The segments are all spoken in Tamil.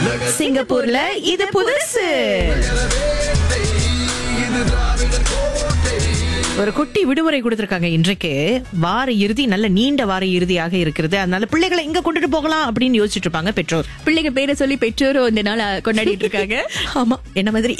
சிங்கப்பூர்ல இது புதுசு ஒரு குட்டி விடுமுறை கொடுத்திருக்காங்க இன்றைக்கு வார இறுதி நல்ல நீண்ட வார இறுதியாக இருக்கிறது அதனால பிள்ளைகளை எங்க கொண்டுட்டு போகலாம் அப்படின்னு யோசிச்சுட்டு இருப்பாங்க பெற்றோர் பிள்ளைங்க பேரை சொல்லி பெற்றோரும் இந்த நாள கொண்டாடிட்டு இருக்காங்க ஆமா என்ன மாதிரி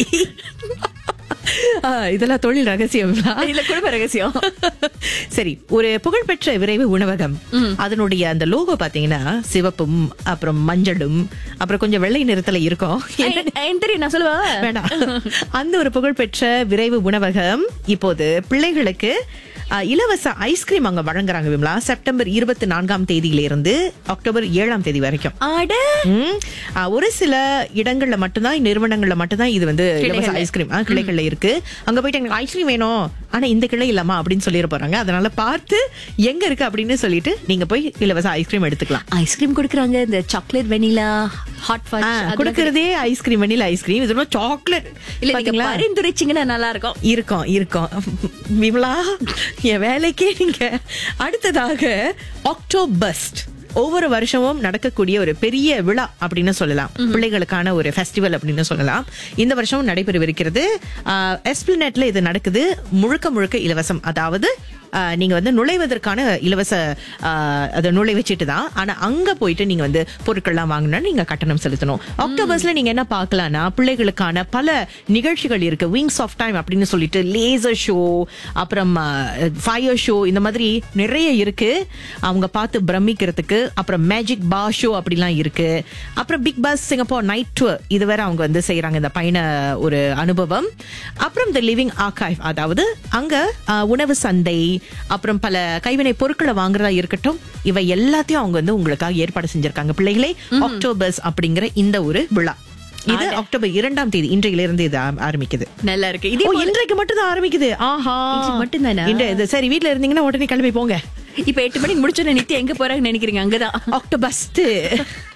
ஆ, இதெல்லாம் தொழில் ரகசியம் இல்ல குடும்ப ரகசியம் சரி ஒரு புகழ்பெற்ற விரைவு உணவகம் அதனுடைய அந்த லோகோ பாத்தீங்கன்னா சிவப்பும் அப்புறம் மஞ்சளும் அப்புறம் கொஞ்சம் வெள்ளை நிறத்துல இருக்கும் என்- என் தெரியும் நான் சொல்லுவா வேண்டாம் அந்த ஒரு புகழ்பெற்ற விரைவு உணவகம் இப்போது பிள்ளைகளுக்கு அஹ், இலவச ஐஸ்கிரீம் அங்க வழங்குறாங்க விமலா செப்டம்பர் இருபத்தி நான்காம் தேதியிலிருந்து அக்டோபர் ஏழாம் தேதி வரைக்கும் ஆட ம். அஹ், ஒரு சில இடங்கள்ல மட்டும்தான் நிறுவனங்கள்ல மட்டும்தான் இது வந்து இலவச ஐஸ்கிரீம் ஆ, கிளைகள்ல இருக்கு அங்க போயிட்டு எனக்கு ஐஸ்கிரீம் வேணும் ஆனா இந்த கிளை இல்லாமா அப்படின்னு சொல்லிட போறாங்க அதனால பார்த்து எங்க இருக்கு அப்படின்னு சொல்லிட்டு நீங்க போய் இலவச ஐஸ்கிரீம் எடுத்துக்கலாம் ஐஸ்கிரீம் கொடுக்குறாங்க இந்த சாக்லேட் வெனிலா ஹாட் ஆ, கொடுக்கறதே ஐஸ்கிரீம் வெண்ணில ஐஸ்கிரீம் இது சாக்லேட் இல்ல நீங்க பரிந்துரைச்சிங்கன்னா நல்லா இருக்கும் இருக்கும் இருக்கும் விமலா என் வேலைக்கே நீங்க அடுத்ததாக ஆக்டோபஸ்ட் ஒவ்வொரு வருஷமும் நடக்கக்கூடிய ஒரு பெரிய விழா அப்படின்னு சொல்லலாம் பிள்ளைகளுக்கான ஒரு ஃபெஸ்டிவல் அப்படின்னு சொல்லலாம் இந்த வருஷமும் நடைபெறவிருக்கிறது எஸ்பிளனேட்ல இது நடக்குது முழுக்க முழுக்க இலவசம் அதாவது ஆ, நீங்க வந்து நுழைவதற்கான இலவச ஆ, அது நுழைவுச்சீட்டு தான் ஆனா அங்க போயிட்டு நீங்க வந்து பொருட்கள்லாம் வாங்கினா நீங்க கட்டணம் செலுத்தணும் அக்டோபர்ஸ்ல நீங்க என்ன பார்க்கலாம்னா பிள்ளைகளுக்கான பல நிகழ்ச்சிகள் இருக்கு விங்ஸ் ஆஃப் டைம் அப்படின்னு சொல்லிட்டு லேசர் ஷோ அப்புறம் ஃபயர் ஷோ இந்த மாதிரி நிறைய இருக்கு அவங்க பார்த்து பிரமிக்கிறதுக்கு அப்புறம் மேஜிக் பா ஷோ அப்படிலாம் இருக்கு அப்புறம் Bigg Boss Singapore night tour இது வேற அவங்க வந்து செய்யறாங்க இந்த பயண ஒரு அனுபவம் அப்புறம் த லிவிங் ஆர்கைவ் அதாவது அங்க அஹ், உணவு சந்தை அப்புறம் பல கைவினை பொருட்களை வாங்குறதா இருக்கட்டும் இவை எல்லாத்தையும் அவங்க வந்து உங்களுக்காக ஏற்பாடு செஞ்சிருக்காங்க பிள்ளைகளே அக்டோபர்ஸ் அப்படிங்கிற இந்த ஒரு விழா இது அக்டோபர் இரண்டாம் தேதி இன்றையிலிருந்து இது ஆ- ஆரம்பிக்குது நல்லா இருக்கு இதே ஓ, போல- இன்றைக்கு மட்டும் தான் ஆரம்பிக்குது ஆஹா இது மட்டும்தானா? இன்று- இது சரி வீட்ல இருந்தீங்கன்னா உடனே கிளம்பி போங்க இப்ப எட்டு மணிக்கு முடிச்சோன்னு நித்யா எங்க போறாங்கன்னு நினைக்கிறீங்க அங்கதான் அக்டோபஸ்ட்